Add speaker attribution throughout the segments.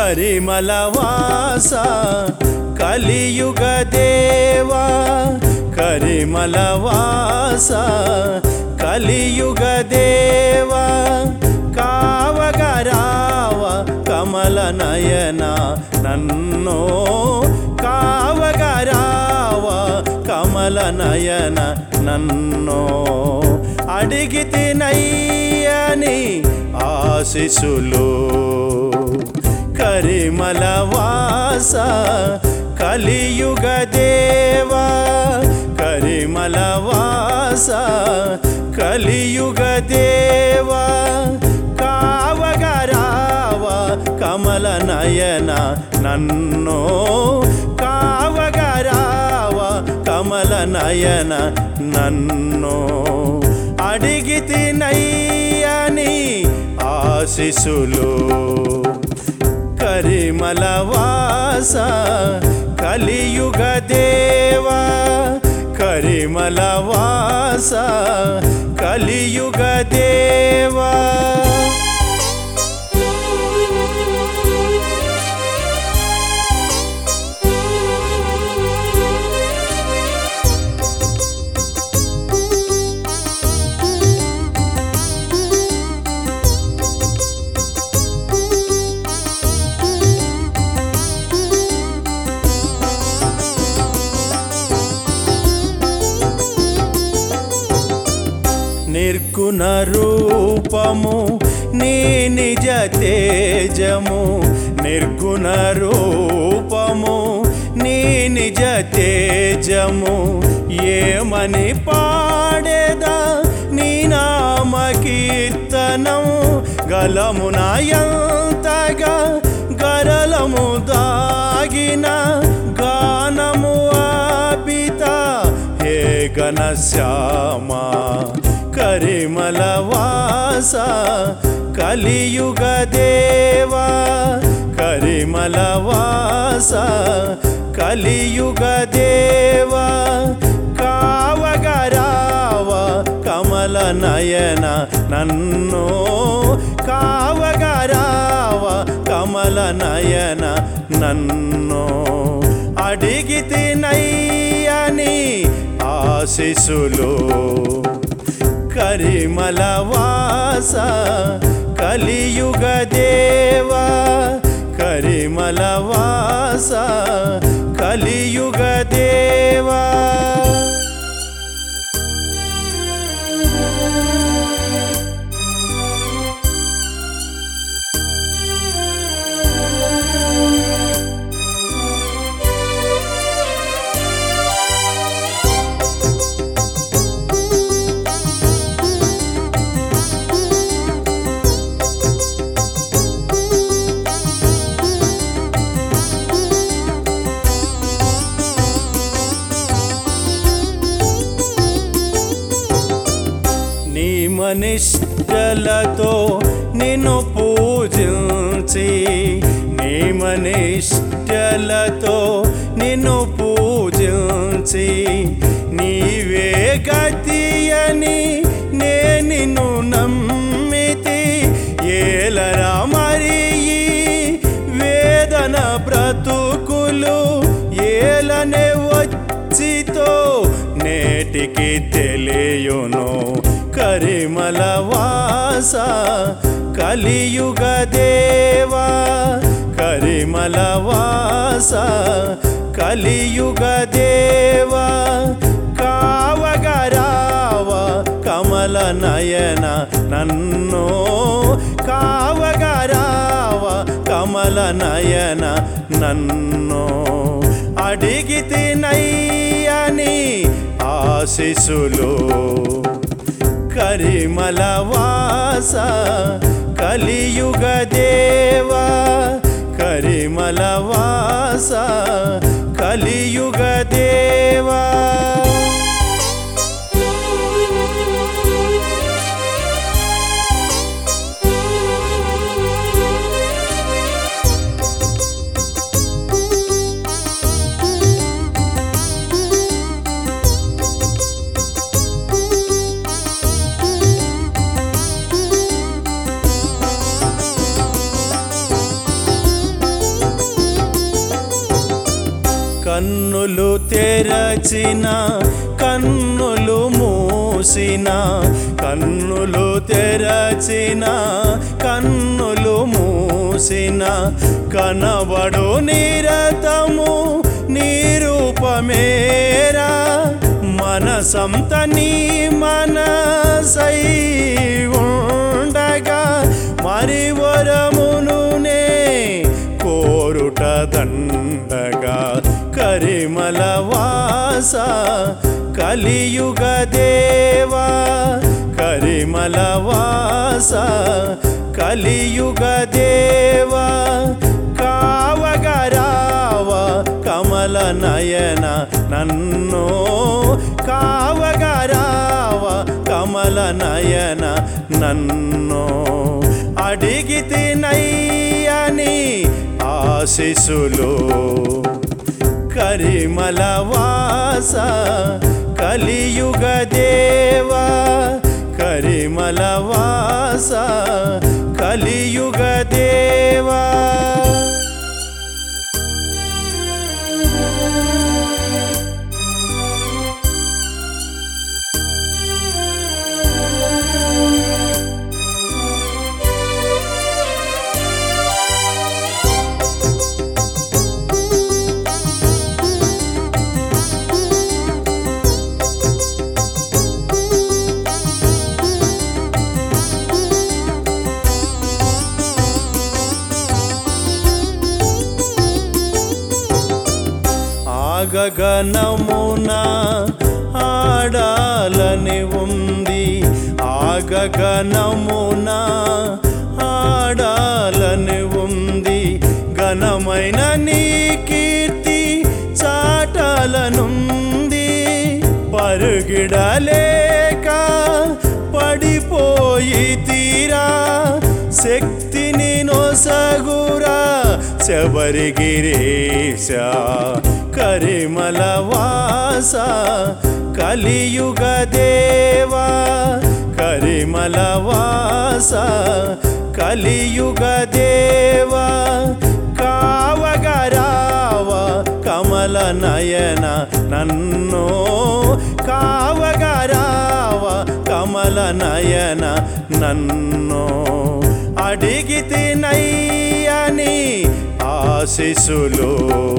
Speaker 1: కరిమల వాస కలియుగ దేవా కరిమల వాస కలియుగ దేవా కావగరావ కమల నయన నన్నో కావగరావ కమల నయన నన్నో అడిగితే నయ్యని ఆశిసులు కరిమల వాస కలియుగ దేవా కరిమల వాస కలియుగ దేవా కావగరావ కమల నయన నన్నో కావగరావ కమల నయన నన్నో అడిగితి నయ్యని ఆశిసులు కరిమల వాస కలియుగ దేవా కరిమల వాస కలియుగ దేవా నిర్గుణ రూపము నీ నిజ తేజము నిర్గుణ రూపము నీ నిజ తేజము ఏమని పాడేదా నీ నామ కీర్తనం గలమునాయంతగా గరలము దాగిన గానము ఆపిత హే ఘనశ్యామ కరిమల వాస కలియుగ దేవా కరిమల వాస కలియుగ దేవా కావగరావ కమల నయన నన్నో కావగరావ కమల నయన నన్నో అడిగితి నయ్యని ఆశిసులు కరిమల వాస కలియుగ దేవా కరిమల వాస కలియుగ దేవా నీ మనిష్టలతో నిన్ను పూజించి నీ మనిష్టలతో నిన్ను పూజించి నీవే గతి అని నే నిన్ను నమ్మితి ఏలరా మరి ఈ వేదన బ్రతుకులు ఏలనే వచ్చితో నేటికి తెలియును కరిమల వాస కలియుగ దేవా కరిమల వాస కలియుగ దేవా కావగరావ కమల నయన నన్నో కావగరావ కమల నయన నన్నో అడిగితి నయ్యని ఆశిసులు కరిమల వాస కలియుగ దేవా కరిమల వాస కలియుగ దేవా కన్నులు తెరచిన కన్నులు మూసిన కన్నులు తెరచిన కన్నులు మూసిన కనబడు నిరతము నిరూపమేరా మనసంత నీ మనసై ఉండగా మరి వరమునునే కోరుట దండగా కరిమల వాస కలియుగ దేవా కరిమల వాస కలియుగ దేవా కావగరావ కమల నయన నన్నో కావగరావ కమల నయన నన్నో అడిగితే నయ్యని ఆశిసులు కరిమల వాస కలియుగ దేవా కరిమల వాస కలియుగ దేవా ఆగగనమున ఆడాలని ఉంది ఆగగనమున ఆడాలని ఉంది ఘనమైన నీ కీర్తి చాటాలనుంది పరుగిడలేక పడిపోయి తీరా శక్తిని నొసగురా శబరిగిరీశ కరిమల వాస కలియుగ దేవా కరిమల వాస కలియుగ దేవా కావగరావ కమల నయన నన్నో కావగరావ కమల నయన నన్నో అడిగితే నయ్యని ఆశిసులు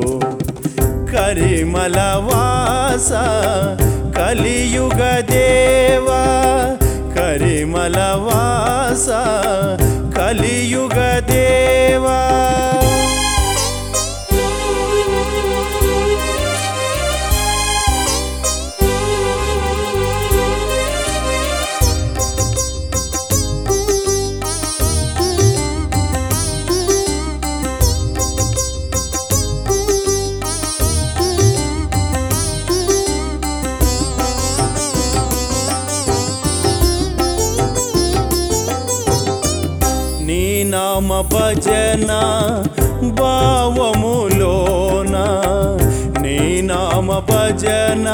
Speaker 1: కరిమల వాస కలియుగ దేవా కరిమల వాస కలియుగ దేవా నీ నామ భజన భావములోన నీ నామ భజన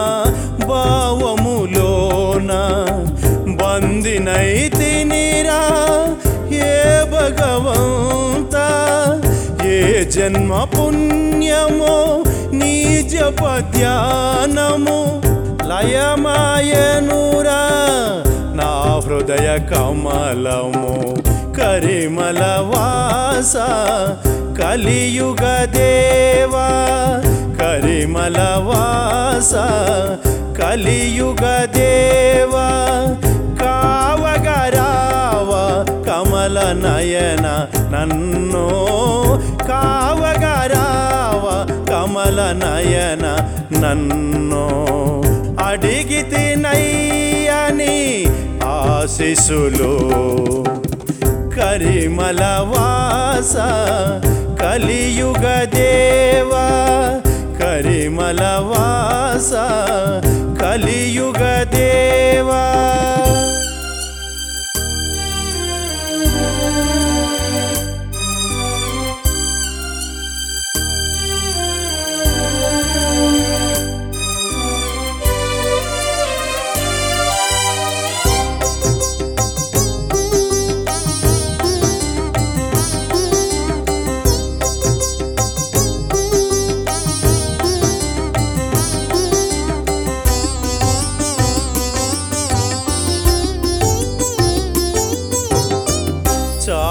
Speaker 1: భావములోన బందినైతినిరా ఏ భగవంత ఏ జన్మ పుణ్యమో నీ జప ధ్యానము లయమాయనురా నా హృదయ కమలము కరిమల వాస కలియుగ దేవా కరిమల వాస కలియుగ దేవా కావగరావ కమల నయన నన్నో కావగరావ కమల నయన నన్నో అడిగితే నయ్యని ఆశిసులు కరిమల వాస కలియుగ దేవా కరిమల వాస కలియుగ దేవా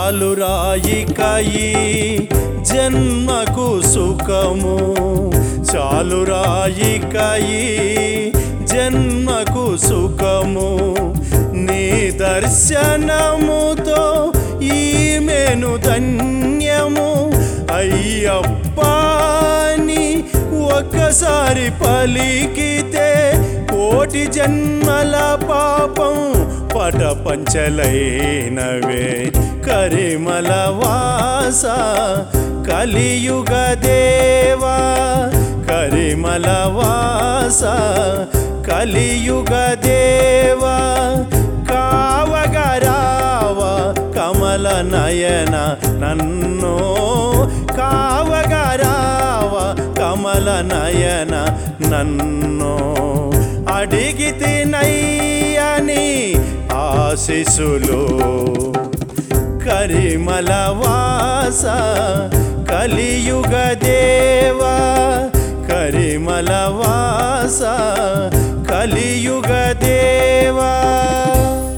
Speaker 1: చాలు రాయికయి జన్మకు సుఖము చాలు రాయికయి జన్మకు సుఖము నీ దర్శనముతో ఈమెను ధన్యము అయ్యప్పాని ఒక్కసారి పలికితే కోటి జన్మల పాపం పట పంచలైనవే కరిమల వాస కలియుగ దేవా కరిమల వాస కలియుగ దేవా కావగరావ కమల నయన నన్నో కావగరావ కమల నయన నన్నో అడిగితే నయ్యని ఆశిసులు కరిమల వాస కలియుగ దేవా కరిమల వాస కలియుగ దేవా